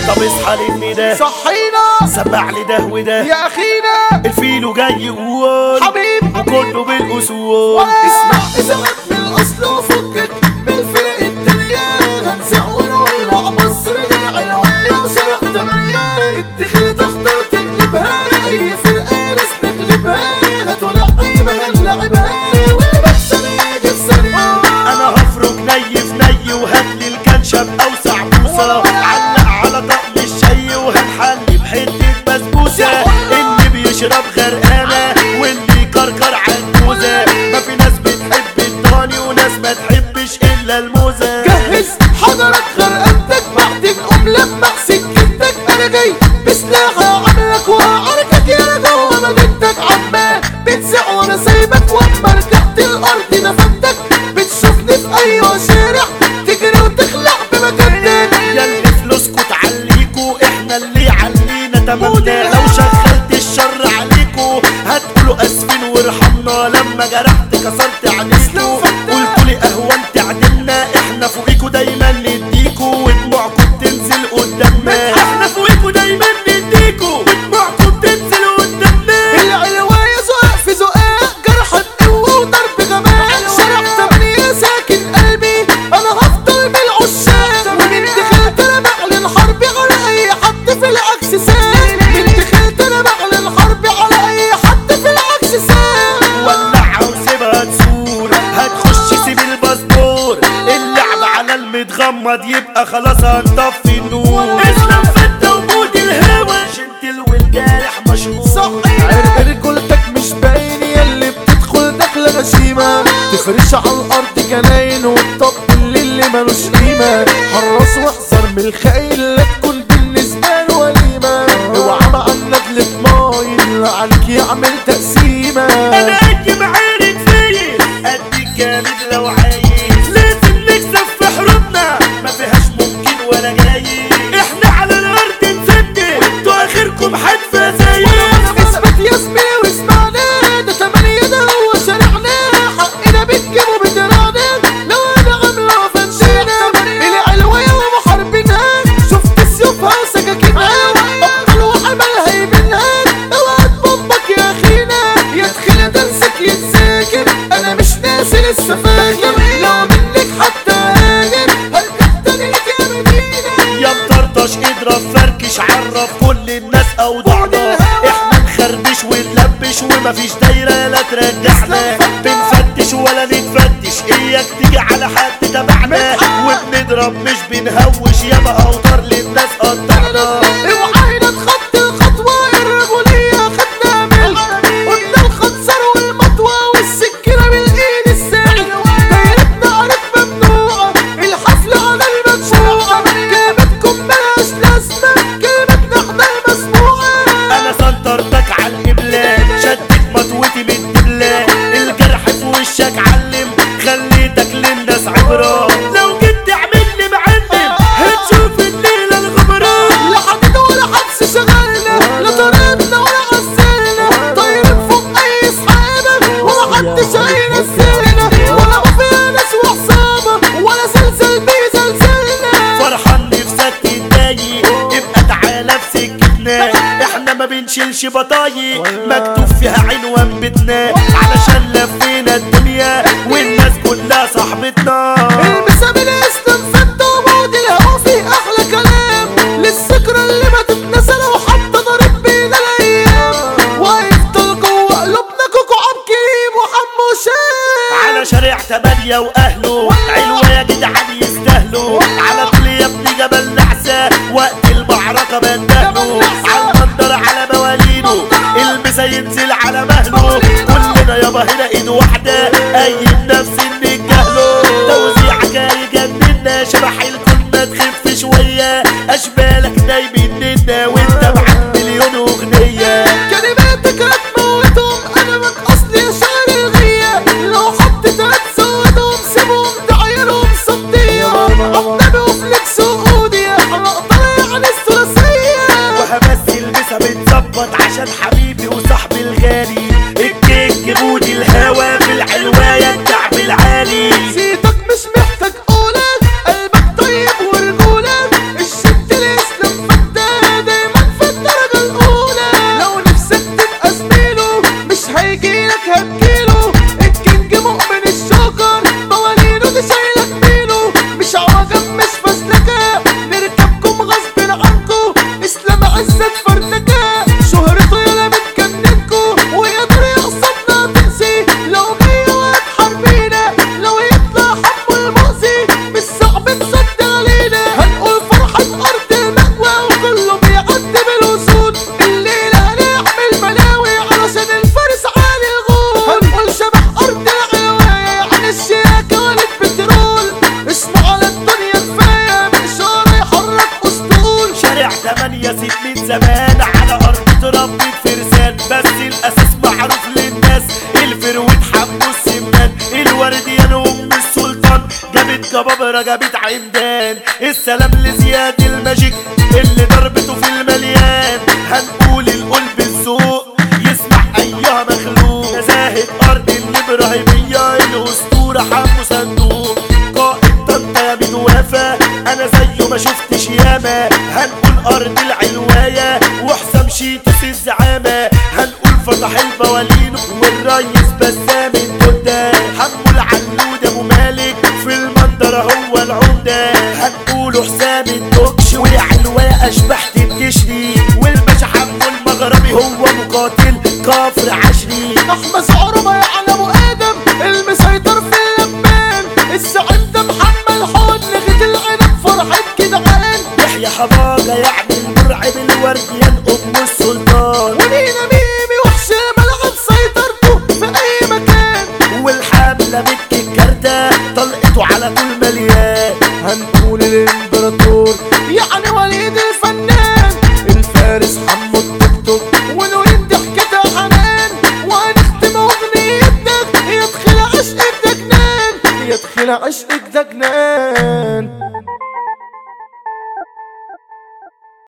طب اصحى للني ده صحينا سمع لي ده وده يا اخينا الفيلو جاي يقول حبيب وكله بالاصول اسمع اذا غد من الاصل وفكك بالفرق الدنيا هنزع ونولع مصر للعنوية وشرق تمانية اتخذ تختار تقلبها اي فرقة ناس تغلبها هتولعي هنلعبها والمكسب يجي في ثانية انا هفرك ني في ني وهاتلي الكنشب اوسع بوسه علق على طقم الشي وهنحلي بحته بسبوسه اللي بيشرب غرقانه واللي كركر عجوزه ما في ناس بتحب الضاني وناس ما تحبش الا الموزه جهز حضرك غرقتك بعد نقوم لمع سكتك انا جاي بسلاحة عملك وهعركك يا جوه مدينتك عمال بتسع وانا سايبك واما رجعت الارض نفدتك بتشوفني في اي شارع تجري وتخلع بمكان تاني ياللي فلوسكوا تعليكوا احنا اللي علينا تمامنا لو شغلت الشر عليكوا هتقولوا اسفين وارحمنا لما جرحت كسرت عينيكوا قلتوا لي اهون تعدلنا احنا فوقيكوا دايما نديكوا ودموعكوا بتنزل قدامنا احنا فوقيكوا دايما نديكوا ودموعكوا بتنزل قدامنا العلواية زقاق في زقاق جرح بقوة وضرب غباء شارع تمانية ساكن قلبي انا هفضل بالعشاق ومن دخلت انا بعلن حربي على اي حد في العكس ساق من دخلت انا بعلن حربي على اي حد في العكس ساق ولعها وسيبها تسور هتخش سيب الباسبور اللعب على المتغمض يبقى خلاص هنطفي النور اسلام فتة وجود الهوا شنتل والجارح مشهور صحيح رجولتك مش باين ياللي بتدخل دخلة غشيمة تفرش على الأرض جناين وتطبل اللي ملوش قيمة حراس واحذر من الخاين لا تكون بالنسبة له وليمة اوعى مع الندل مايل عليك يعمل تقسيمة انا قد معارك فيا قد الجامد لو عايز لازم نكسب في حروبنا ما فيهاش ممكن ولا جاي احنا على الارض نسدد وانتوا اخركم حدفة زي اثبت يا زميلي واسمعنا ده تمانية ده هو شارعنا حقنا بتجيبه بدرانا لو انا عاملة فنشينا العلوية ومحاربينها شفت سيوفها وسكاكينها ابطال وحمل هيبنها اوعى تبمك يا اخينا يا تخيل درسك يتذاكر انا مش ناسي لسه فاكر لو منك حتى هاجر هرجع تاني لك يا مدينة يا مطرطش اضرب فركش عرف كل الناس اوضاعنا احنا نخربش ونلبش ومفيش دايرة لا ترجعنا بنفتش ولا نتفتش اياك تيجي على حد تبعنا وبنضرب مش بنهوش ياما اوتار للناس قطعنا اوعى هنا تخطي الخطوة الرجولية خدنا من قلنا الخنصر والمطوة والسكينة بالايد الساعد دايرتنا عارف ممنوعة الحفلة على المدفوعة كلمتكم ملهاش لازمة كلمتنا احنا المسموعة انا سنطرتك على القبلة شدت مطوتي من الدبلة الجرح في وشك علم خليتك للناس عبرة لو جيت تعمل لي معلم هتشوف الليلة الغبرة لا حديد ولا حبس شغلنا لا طردنا ولا عزلنا طايرين فوق اي سحابة ولا حد شايل السنة ولا ما فيها ناس وحسابة ولا زلزال بيزلزلنا فرحان نفسك تتضايق ابقى تعالى في سكتنا احنا ما بنشيلش بطايق مكتوب فيها عنوان بيتنا علشان لفينا الدنيا والناس كلها صاحبتنا المسام الاسلام فت وموت الهوا فيه احلى كلام للذكرى اللي ما تتنسى لو حتى ضرب بينا الايام وهيفضل جوه قلوبنا كوكو عبد كريم وحمو شام على شارع تمانية واهله علوة يا جدعان يستاهلوا على طول يا ابني جبل نحسة وقت المعركة بندهله على المنظر على موالينه البسة ينزل على مهله كلنا يابا هنا ايد واحدة قيم نفسي نتجاهله توزيعك هيجننا شبح الكل ما تخف شوية اشبالك نايمين منا وانت معاك مليون اغنية كلماتك هتموتهم انا من اصلي شعر الغية لو حطيت هتزودهم سيبهم تعايرهم صدية عطنبي وفليكس وقودية انا اقدر يعني الثلاثية وهمثل بسها بتظبط عشان حبيبي وصاحبي الغالي الكيك بودي الهوا في العلواية الكعب العالي سيتك مش محتاج قولة قلبك طيب ورجولة الشد الاسلام ياسين من زمان على ارض تربي فرسان بس الاساس معروف للناس الفروت حمو السمان الورديان ام السلطان جابت جبابرة جابت عمدان السلام لزياد الماجيك اللي ضربته في المليان هنقول القلب الذوق يسمع ايها مخلوق نزاهة ارض الابراهيمية الاسطورة حمو صندوق قائد طنطا يا من وفا انا زيه ما شفتش ياما هنقول ارض العلواية وحسام شيتوس الزعامة هنقول فتح البوالين والريس بسام الدودة حمو العلود ابو مالك في المنظرة هو العمدة هنقول حسام الدوكش والعلواية اشباح تشري والباشا حمو المغربي هو مقاتل كافر عشري احمد عربة يعلم ادم المسيطر في اللبان الزعيم ده محمد حود لغة العنب فرحة جدعان يحيى حماقة يعني المرعب الورديان ام السلطان ولينا ميمي وحش الملعب سيطرته في اي مكان والحملة بك الكارتة طلقته على كل مليان هنقول الامبراطور يعني وليد الفنان الفارس حمو التوك توك ونورين ضحكتها حنان وهنختم اغنيتنا يدخل عشقك ده جنان يدخل عشقك ده جنان